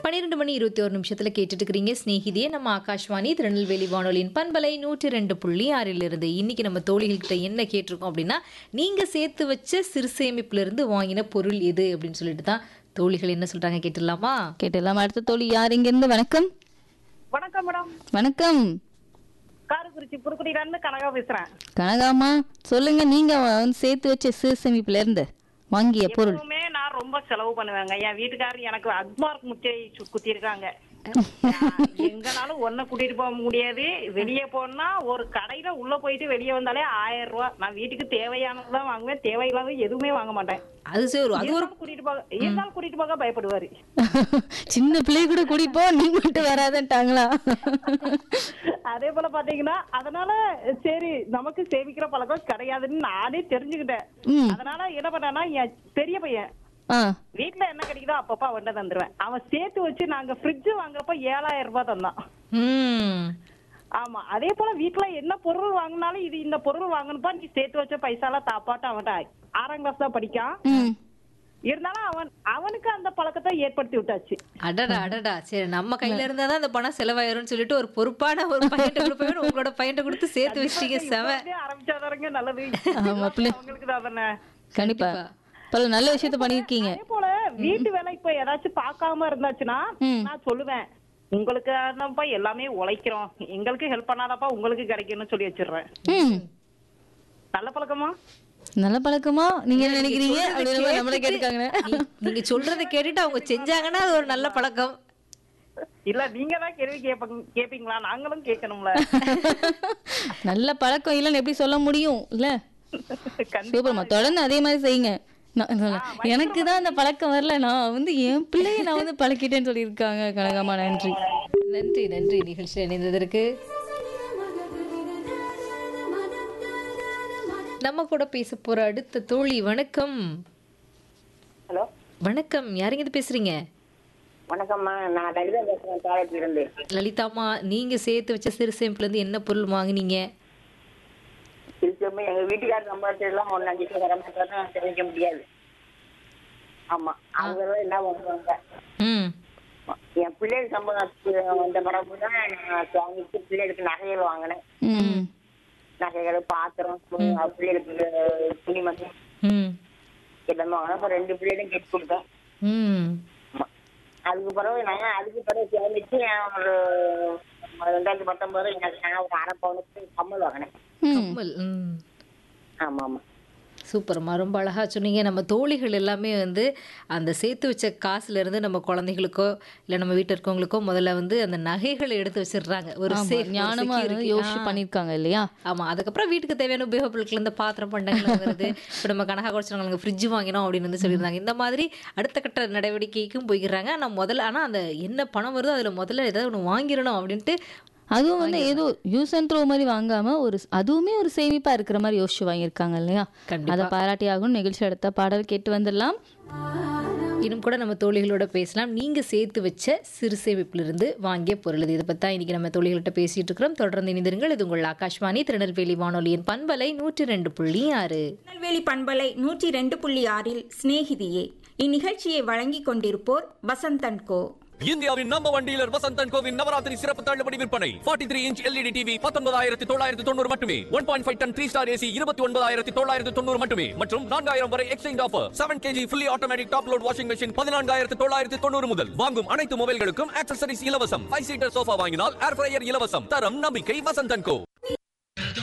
பன்னிரெண்டு மணி இருபத்தி ஒரு நிமிஷத்துல கேட்டுட்டு இருக்கிறீங்க ஸ்நேகிதியே நம்ம ஆகாஷ்வாணி திருநெல்வேலி வானொலியின் பண்பலை நூற்றி ரெண்டு புள்ளி ஆறில் இருந்து இன்னைக்கு நம்ம தோழிகள்கிட்ட என்ன கேட்டிருக்கோம் அப்படின்னா நீங்க சேர்த்து வச்ச சிறு சேமிப்புல இருந்து வாங்கின பொருள் எது அப்படின்னு சொல்லிட்டு தான் தோழிகள் என்ன சொல்றாங்க கேட்டுடலாமா கேட்டலாம் அடுத்த தோழி யார் இங்க இருந்து வணக்கம் வணக்கம் மேடம் வணக்கம் காரைக்குறிச்சி புதுக்குடியில இருந்து கனகா பேசுறேன் கனகாமா சொல்லுங்க நீங்க வந்து சேர்த்து வச்ச சிறு சேமிப்புல இருந்து வாங்கிய பொருள் எப்பவுமே நான் ரொம்ப செலவு பண்ணுவேங்க என் வீட்டுக்காரர் எனக்கு அக்மார்க் முச்சை குத்தி இருக்காங்க எங்கனாலும் ஒன்ன கூட்டிட்டு போக முடியாது வெளியே போனா ஒரு கடையில உள்ள போயிட்டு வெளியே வந்தாலே ஆயிரம் ரூபாய் நான் வீட்டுக்கு தேவையானதுதான் வாங்குவேன் தேவையில்லாத எதுவுமே வாங்க மாட்டேன் அது சரி அது ஒரு இருந்தாலும் கூட்டிட்டு போக இருந்தாலும் கூட்டிட்டு போக பயப்படுவாரு சின்ன பிள்ளை கூட கூட்டிப்போ நீ மட்டும் வராதன்ட்டாங்களா அதே போல பாத்தீங்கன்னா அதனால சரி நமக்கு சேமிக்கிற பழக்கம் கிடையாதுன்னு நானே தெரிஞ்சுக்கிட்டேன் ம் அதனால என்ன பண்ணேன்னா என் பெரிய பையன் ஆ வீட்ல என்ன கிடைக்குதோ அப்பப்ப அவன்கிட்ட தந்துருவேன் அவன் சேர்த்து வச்சு நாங்க ஃப்ரிட்ஜ் வாங்குறப்ப ஏழாயிரம் ரூபாய் தந்தான் ம் ஆமா அதே போல வீட்ல என்ன பொருள் வாங்கினாலும் இது இந்த பொருள் வாங்கணுப்பா நீ சேர்த்து வச்ச பைசாலாம் தாப்பாட்டு அவன்கிட்ட ஆறாம் கிளாஸ் தான் படிக்கான் ம் இருந்தாலும் அவன் அவனுக்கு அந்த பழக்கத்தை ஏற்படுத்தி விட்டாச்சு அடடா அடடா சரி நம்ம கையில இருந்தா தான் அந்த பணம் செலவாயிரும்னு சொல்லிட்டு ஒரு பொறுப்பான ஒரு பையன்ட்ட கொடுப்பேன் உங்களோட பையன்ட்ட கொடுத்து சேர்த்து வச்சிட்டீங்க செவ இப்பவே ஆரம்பிச்சாதாரங்க நல்லது ஆமா, பிள்ளை- அவங்களுக்கு தான் தானே கண்டிப்பா பல நல்ல விஷயத்த பண்ணிருக்கீங்க அதே போல வீட்டு வேலை இப்ப ஏதாச்சும் பார்க்காம இருந்தாச்சுன்னா ம். நான் சொல்லுவேன் உங்களுக்கு தான்ப்பா எல்லாமே உழைக்கிறோம் எங்களுக்கு ஹெல்ப் பண்ணாதப்பா உங்களுக்கு கிடைக்கும்னு சொல்லி வச்சிடுறேன் ம் நல்ல பழக்கமா நல்ல பழக்கமா நீங்க என்ன நினைக்கிறீங்க அப்படின்னு நம்மள கேட்டுக்காங்க நீ- நீங்க சொல்றதை கேட்டுட்டு அவங்க செஞ்சாங்கன்னா அது ஒரு நல்ல பழக்கம் இல்ல நீங்க தான் கேள்வி கேப்பங்க கேப்பீங்களா நாங்களும் கேட்கணும்ல நல்ல பழக்கம் இல்லைன்னு எப்படி சொல்ல முடியும் இல்ல கண்டிப்பா சூப்பர்மா தொடர்ந்து அதே மாதிரி செய்யுங்க நான் சொல்ல- எனக்கு தான் அந்த பழக்கம் வரல நான் வந்து என் பிள்ளைய நான் வந்து பழக்கிட்டேன்னு சொல்லியிருக்காங்க கனகாமா நன்றி நன்றி நன்றி நிகழ்ச்சியில் இணைந்ததற்கு நம்ம கூட பேச போற அடுத்த தோழி வணக்கம் ஹலோ வணக்கம் யாருங்க இது பேசுறீங்க வணக்கம்மா நான் லலிதா பேசுறேன் தாளத்துல இருந்து லலிதாமா நீங்க சேர்த்து வச்ச சிறு சேமிப்புல இருந்து என்ன பொருள் வாங்குனீங்க திருச்செம்பு எங்க வீட்டுக்காரர் சம்பளத்துல எல்லாம் ஒன்னு அஞ்சு வர மாட்டாருன்னு தெரிவிக்க முடியாது ஆமா அவங்க எல்லாம் என்ன பண்ணுவாங்க ம் என் பிள்ளைகள் சம்பளத்துக்கு வந்த பிறகு தான் நான் சுவாமிக்கு பிள்ளைகளுக்கு நகைகள் வாங்கினேன் ம் நகைகள் பாத்திரம் துணி- பிள்ளைகளுக்கு துணிமணி ம் எல்லாமே வாங்கினேன் அப்புறம் ரெண்டு பிள்ளைகளும் கெட்டு கொடுத்தேன் ம் ஆமா. அதுக்கு பிறகு நான் அதுக்கு பிறகு சேமிச்சு நான் ஒரு ரெண்டாயிரத்தி பத்தொன்பது எனக்கு நான் ஒரு அரை பவுனுக்கு கம்மல் வாங்கினேன் ம் கம்மல் ம் ஆமா ஆமா சூப்பர்மா ரொம்ப அழகா சொன்னீங்க நம்ம தோழிகள் எல்லாமே வந்து அந்த சேர்த்து வச்ச காசுல இருந்து நம்ம குழந்தைகளுக்கோ இல்ல நம்ம வீட்டில் இருக்கவங்களுக்கோ முதல்ல வந்து அந்த நகைகளை எடுத்து வச்சிடுறாங்க ஒரு ஆமா, safe, ஒரு ஞானமா security. வந்து யோசிச்சு ஆ. பண்ணிருக்காங்க இல்லையா ஆமா அதுக்கப்புறம் வீட்டுக்கு தேவையான உபயோக பொருட்கள் இந்த பாத்திரம் பண்டங்கள் வாங்குறது இப்போ நம்ம கனகா குறைச்சவங்களுக்கு ஃப்ரிட்ஜ் வாங்கினோம் அப்படின்னு வந்து சொல்லியிருந்தாங்க இந்த மாதிரி அடுத்த கட்ட நடவடிக்கைக்கும் போய்க்கிறாங்க ஆனால் முதல்ல ஆனா அந்த என்ன பணம் வருதோ அதுல முதல்ல ஏதாவது ஒன்று வாங்கிடணும் அப்படின்ட்டு அதுவும் வந்து ஏதோ யூஸ் அண்ட் த்ரோ மாதிரி வாங்காம ஒரு அதுவுமே ஒரு சேமிப்பா இருக்கிற மாதிரி யோசிச்சு வாங்கியிருக்காங்க இல்லையா கண்டிப்பா. அதை பாராட்டி ஆகும் நிகழ்ச்சி அடுத்த பாடல் கேட்டு வந்துடலாம் இன்னும் கூட நம்ம தோழிகளோட பேசலாம் நீங்க சேர்த்து வச்ச சிறு சேமிப்புல இருந்து வாங்கிய பொருள் இது இதை பத்தி தான் இன்னைக்கு நம்ம தோழிகள்கிட்ட பேசிட்டு இருக்கிறோம் தொடர்ந்து இணைந்திருங்கள் இது உங்கள் ஆகாஷ்வாணி திருநெல்வேலி வானொலியின் பண்பலை நூற்றி ரெண்டு புள்ளி ஆறு திருநெல்வேலி பண்பலை நூற்றி ரெண்டு புள்ளி ஆறில் சிநேகிதியே இந்நிகழ்ச்சியை வழங்கிக் கொண்டிருப்போர் வசந்தன் கோ இந்தியாவின் நம்பர் ஒன் டீலர் வசந்தன் கோவின் நவராத்திரி சிறப்பு தள்ளுபடி விற்பனை 43 த்ரீ இன்ச் எல்இடி டிவி பத்தொன்பதாயிரத்தி தொள்ளாயிரத்தி தொண்ணூறு மட்டுமே one point five ton three star AC இருபத்தி ஒன்பதாயிரத்தி தொள்ளாயிரத்தி தொண்ணூறு மட்டுமே மற்றும் நான்காயிரம் வரை exchange offer seven KG fully automatic top load washing machine பதினான்காயிரத்தி தொள்ளாயிரத்தி தொண்ணூறு முதல் வாங்கும் அனைத்து மொபைல்களுக்கும் ஆக்சசரிஸ் இலவசம் ஃபைவ் சீட்டர் சோஃபா வாங்கினால் ஏர் ஃப்ரையர் இலவசம் தரம் நம்பிக்கை வசந்தன் கோ